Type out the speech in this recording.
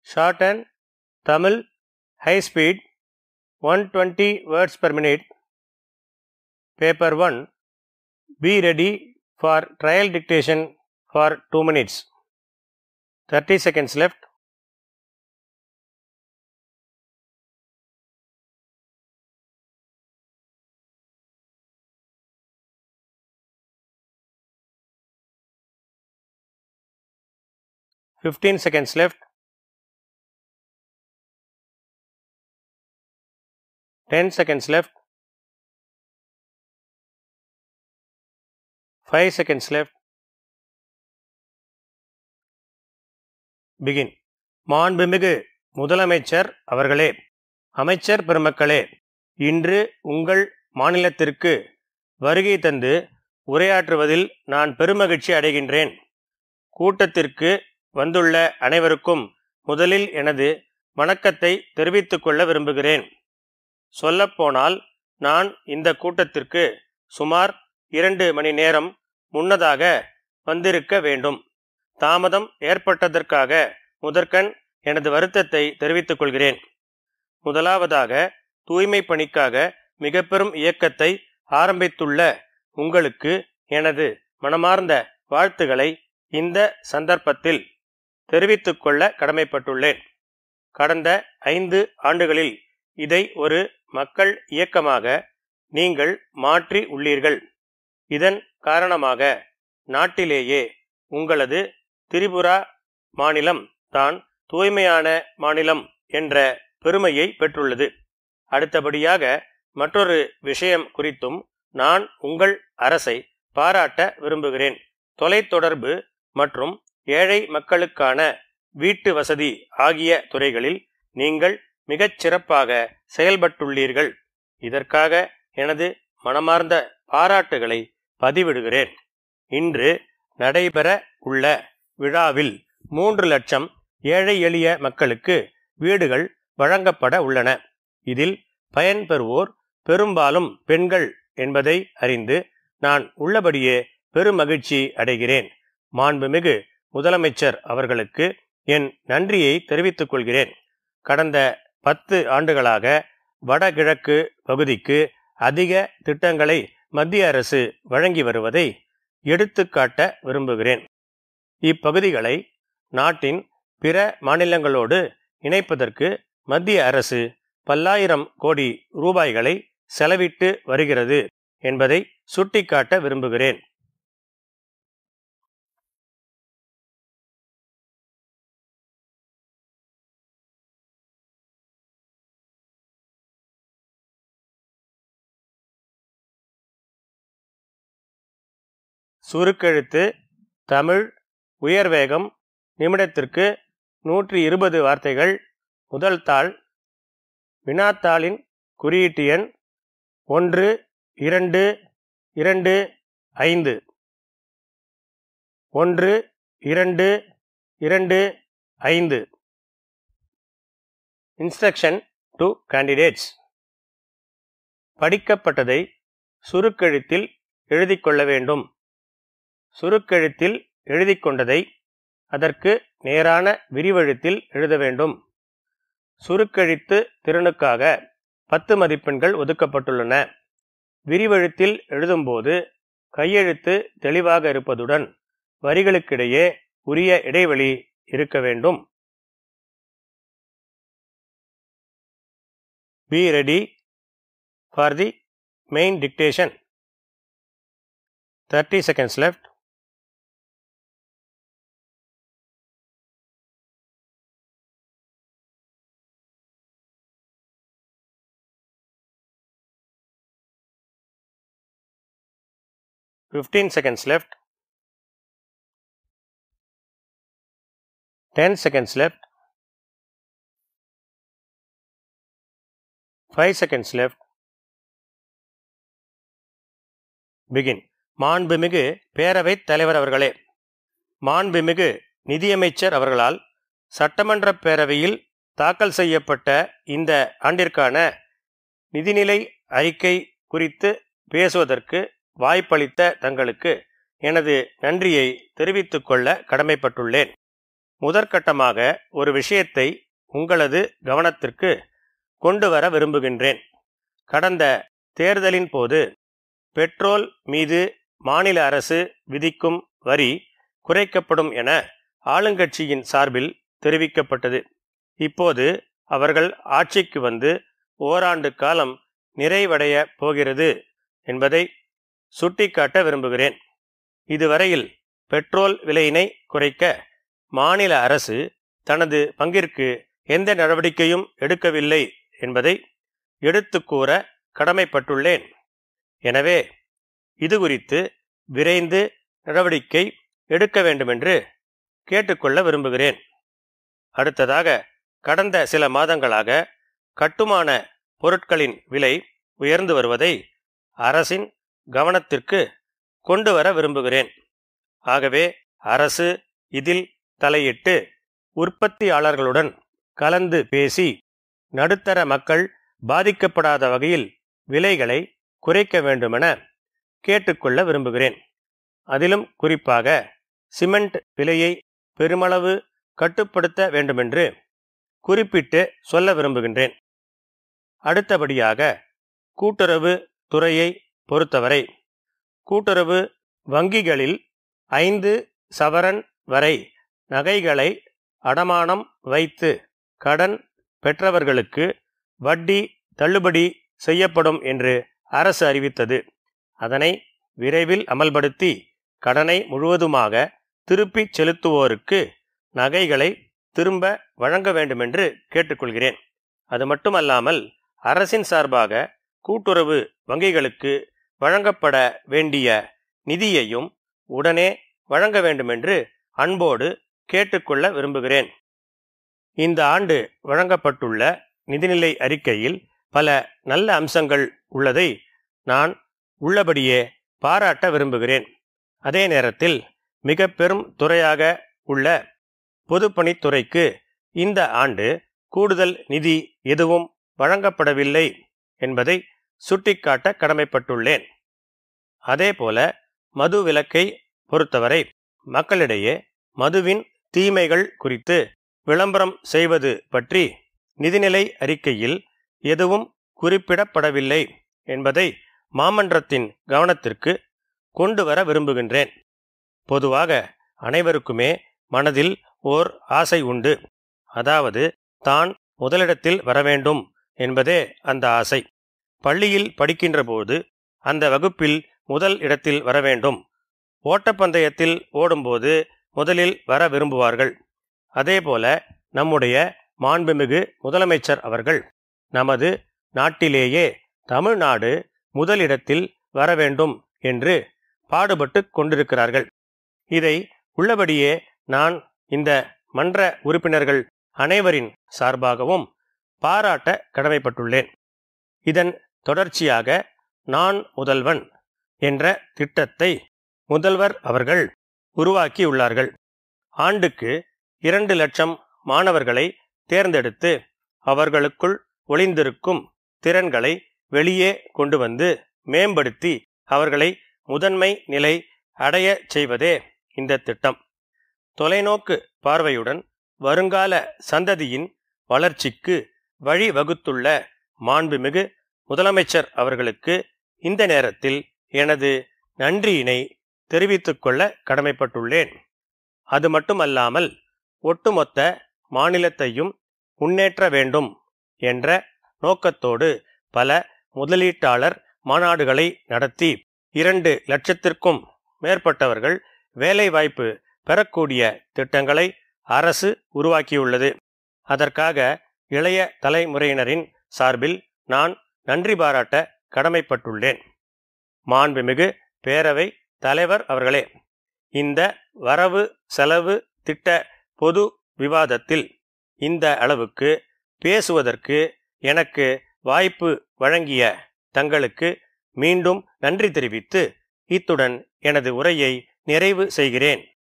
shorten Tamil high speed 120 words per minute. Paper 1 Be ready for trial dictation for 2 minutes. 30 seconds left. Fifteen seconds left. Ten seconds left. Five seconds left. Begin மாண்புமிகு முதலமைச்சர் அவர்களே அமைச்சர் பெருமக்களே இன்று உங்கள் மாநிலத்திற்கு வருகை தந்து உரையாற்றுவதில் நான் பெருமகிழ்ச்சி அடைகின்றேன் கூட்டத்திற்கு வந்துள்ள அனைவருக்கும் முதலில் எனது வணக்கத்தை தெரிவித்துக் கொள்ள விரும்புகிறேன் சொல்லப்போனால் நான் இந்த கூட்டத்திற்கு சுமார் இரண்டு மணி நேரம் முன்னதாக வந்திருக்க வேண்டும் தாமதம் ஏற்பட்டதற்காக முதற்கண் எனது வருத்தத்தை தெரிவித்துக் கொள்கிறேன் முதலாவதாக தூய்மை பணிக்காக மிக பெரும் இயக்கத்தை ஆரம்பித்துள்ள உங்களுக்கு எனது மனமார்ந்த வாழ்த்துக்களை இந்த சந்தர்ப்பத்தில் தெரிவித்துக் கொள்ள கடமைப்பட்டுள்ளேன் கடந்த ஐந்து ஆண்டுகளில் இதை ஒரு மக்கள் இயக்கமாக நீங்கள் மாற்றி உள்ளீர்கள் இதன் காரணமாக நாட்டிலேயே உங்களது திரிபுரா மாநிலம் தான் தூய்மையான மாநிலம் என்ற பெருமையை பெற்றுள்ளது அடுத்தபடியாக மற்றொரு விஷயம் குறித்தும் நான் உங்கள் அரசை பாராட்ட விரும்புகிறேன் தொலைத்தொடர்பு மற்றும் ஏழை மக்களுக்கான வீட்டு வசதி ஆகிய துறைகளில் நீங்கள் மிகச் சிறப்பாக செயல்பட்டுள்ளீர்கள் இதற்காக எனது மனமார்ந்த பாராட்டுகளை பதிவிடுகிறேன் இன்று நடைபெற உள்ள விழாவில் மூன்று லட்சம் ஏழை எளிய மக்களுக்கு வீடுகள் வழங்கப்பட உள்ளன இதில் பயன்பெறுவோர் பெரும்பாலும் பெண்கள் என்பதை அறிந்து நான் உள்ளபடியே பெருமகிழ்ச்சி அடைகிறேன் மாண்புமிகு முதலமைச்சர் அவர்களுக்கு என் நன்றியை தெரிவித்துக் கொள்கிறேன் கடந்த பத்து ஆண்டுகளாக வடகிழக்கு பகுதிக்கு அதிக திட்டங்களை மத்திய அரசு வழங்கி வருவதை எடுத்துக்காட்ட விரும்புகிறேன் இப்பகுதிகளை நாட்டின் பிற மாநிலங்களோடு இணைப்பதற்கு மத்திய அரசு பல்லாயிரம் கோடி ரூபாய்களை செலவிட்டு வருகிறது என்பதை சுட்டிக்காட்ட விரும்புகிறேன் சுருக்கெழுத்து தமிழ் உயர்வேகம் நிமிடத்திற்கு நூற்றி இருபது வார்த்தைகள் முதல் தாள் வினாத்தாளின் குறியீட்டு எண் ஒன்று இரண்டு இரண்டு ஐந்து ஒன்று இரண்டு இரண்டு ஐந்து இன்ஸ்ட்ரக்ஷன் டு கேண்டிடேட்ஸ் படிக்கப்பட்டதை சுருக்கெழுத்தில் எழுதிக் கொள்ள வேண்டும் சுருக்கெழுத்தில் எழுதிக் கொண்டதை அதற்கு நேரான விரிவெழுத்தில் எழுத வேண்டும் சுருக்கெழுத்து திறனுக்காக பத்து மதிப்பெண்கள் ஒதுக்கப்பட்டுள்ளன விரிவெழுத்தில் எழுதும்போது கையெழுத்து தெளிவாக இருப்பதுடன் வரிகளுக்கிடையே உரிய இடைவெளி இருக்க வேண்டும் be ready for the main dictation thirty seconds left Fifteen seconds left. Ten seconds left. Five seconds left. Begin மாண்புமிகு பேரவைத் தலைவர் அவர்களே மாண்புமிகு நிதியமைச்சர் அவர்களால் சட்டமன்ற பேரவையில் தாக்கல் செய்யப்பட்ட இந்த ஆண்டிற்கான நிதிநிலை அறிக்கை குறித்து பேசுவதற்கு வாய்ப்பளித்த தங்களுக்கு எனது நன்றியை தெரிவித்துக் கொள்ள கடமைப்பட்டுள்ளேன் முதற்கட்டமாக ஒரு விஷயத்தை உங்களது கவனத்திற்கு கொண்டு வர விரும்புகின்றேன் கடந்த தேர்தலின் போது பெட்ரோல் மீது மாநில அரசு விதிக்கும் வரி குறைக்கப்படும் என ஆளுங்கட்சியின் சார்பில் தெரிவிக்கப்பட்டது இப்போது அவர்கள் ஆட்சிக்கு வந்து ஓராண்டு காலம் நிறைவடைய போகிறது என்பதை சுட்டிக்காட்ட விரும்புகிறேன் இதுவரையில் பெட்ரோல் விலையினை குறைக்க மாநில அரசு தனது பங்கிற்கு எந்த நடவடிக்கையும் எடுக்கவில்லை என்பதை எடுத்து கூற கடமைப்பட்டுள்ளேன் எனவே இது குறித்து விரைந்து நடவடிக்கை எடுக்க வேண்டுமென்று கேட்டுக்கொள்ள விரும்புகிறேன் அடுத்ததாக கடந்த சில மாதங்களாக கட்டுமான பொருட்களின் விலை உயர்ந்து வருவதை அரசின் கவனத்திற்கு கொண்டு வர விரும்புகிறேன் ஆகவே அரசு இதில் தலையிட்டு உற்பத்தியாளர்களுடன் கலந்து பேசி நடுத்தர மக்கள் பாதிக்கப்படாத வகையில் விலைகளை குறைக்க வேண்டுமென கேட்டுக்கொள்ள விரும்புகிறேன் அதிலும் குறிப்பாக சிமெண்ட் விலையை பெருமளவு கட்டுப்படுத்த வேண்டுமென்று குறிப்பிட்டு சொல்ல விரும்புகின்றேன் அடுத்தபடியாக கூட்டுறவு துறையை பொறுத்தவரை கூட்டுறவு வங்கிகளில் ஐந்து சவரன் வரை நகைகளை அடமானம் வைத்து கடன் பெற்றவர்களுக்கு வட்டி தள்ளுபடி செய்யப்படும் என்று அரசு அறிவித்தது அதனை விரைவில் அமல்படுத்தி கடனை முழுவதுமாக திருப்பிச் செலுத்துவோருக்கு நகைகளை திரும்ப வழங்க வேண்டுமென்று கேட்டுக்கொள்கிறேன் அது மட்டுமல்லாமல் அரசின் சார்பாக கூட்டுறவு வங்கிகளுக்கு வழங்கப்பட வேண்டிய நிதியையும் உடனே வழங்க வேண்டுமென்று அன்போடு கேட்டுக்கொள்ள விரும்புகிறேன் இந்த ஆண்டு வழங்கப்பட்டுள்ள நிதிநிலை அறிக்கையில் பல நல்ல அம்சங்கள் உள்ளதை நான் உள்ளபடியே பாராட்ட விரும்புகிறேன் அதே நேரத்தில் மிக பெரும் துறையாக உள்ள பொதுப்பணித்துறைக்கு இந்த ஆண்டு கூடுதல் நிதி எதுவும் வழங்கப்படவில்லை என்பதை சுட்டிக்காட்ட கடமைப்பட்டுள்ளேன் அதேபோல மது விலக்கை பொறுத்தவரை மக்களிடையே மதுவின் தீமைகள் குறித்து விளம்பரம் செய்வது பற்றி நிதிநிலை அறிக்கையில் எதுவும் குறிப்பிடப்படவில்லை என்பதை மாமன்றத்தின் கவனத்திற்கு கொண்டு வர விரும்புகின்றேன் பொதுவாக அனைவருக்குமே மனதில் ஓர் ஆசை உண்டு அதாவது தான் முதலிடத்தில் வரவேண்டும் என்பதே அந்த ஆசை பள்ளியில் படிக்கின்ற போது அந்த வகுப்பில் முதல் இடத்தில் வர வேண்டும் ஓட்டப்பந்தயத்தில் ஓடும்போது முதலில் வர விரும்புவார்கள் அதேபோல நம்முடைய மாண்புமிகு முதலமைச்சர் அவர்கள் நமது நாட்டிலேயே தமிழ்நாடு முதலிடத்தில் வர வேண்டும் என்று பாடுபட்டு கொண்டிருக்கிறார்கள் இதை உள்ளபடியே நான் இந்த மன்ற உறுப்பினர்கள் அனைவரின் சார்பாகவும் பாராட்ட கடமைப்பட்டுள்ளேன் இதன் தொடர்ச்சியாக நான் முதல்வன் என்ற திட்டத்தை முதல்வர் அவர்கள் உருவாக்கியுள்ளார்கள் ஆண்டுக்கு இரண்டு லட்சம் மாணவர்களை தேர்ந்தெடுத்து அவர்களுக்குள் ஒளிந்திருக்கும் திறன்களை வெளியே கொண்டு வந்து மேம்படுத்தி அவர்களை முதன்மை நிலை அடைய செய்வதே இந்த திட்டம் தொலைநோக்கு பார்வையுடன் வருங்கால சந்ததியின் வளர்ச்சிக்கு வழிவகுத்துள்ள மாண்புமிகு முதலமைச்சர் அவர்களுக்கு இந்த நேரத்தில் எனது நன்றியினை தெரிவித்துக் கொள்ள கடமைப்பட்டுள்ளேன் அது மட்டுமல்லாமல் ஒட்டுமொத்த மாநிலத்தையும் முன்னேற்ற வேண்டும் என்ற நோக்கத்தோடு பல முதலீட்டாளர் மாநாடுகளை நடத்தி இரண்டு லட்சத்திற்கும் மேற்பட்டவர்கள் வேலைவாய்ப்பு பெறக்கூடிய திட்டங்களை அரசு உருவாக்கியுள்ளது அதற்காக இளைய தலைமுறையினரின் சார்பில் நான் நன்றி பாராட்ட கடமைப்பட்டுள்ளேன் மாண்புமிகு பேரவை தலைவர் அவர்களே இந்த வரவு செலவு திட்ட பொது விவாதத்தில் இந்த அளவுக்கு பேசுவதற்கு எனக்கு வாய்ப்பு வழங்கிய தங்களுக்கு மீண்டும் நன்றி தெரிவித்து இத்துடன் எனது உரையை நிறைவு செய்கிறேன்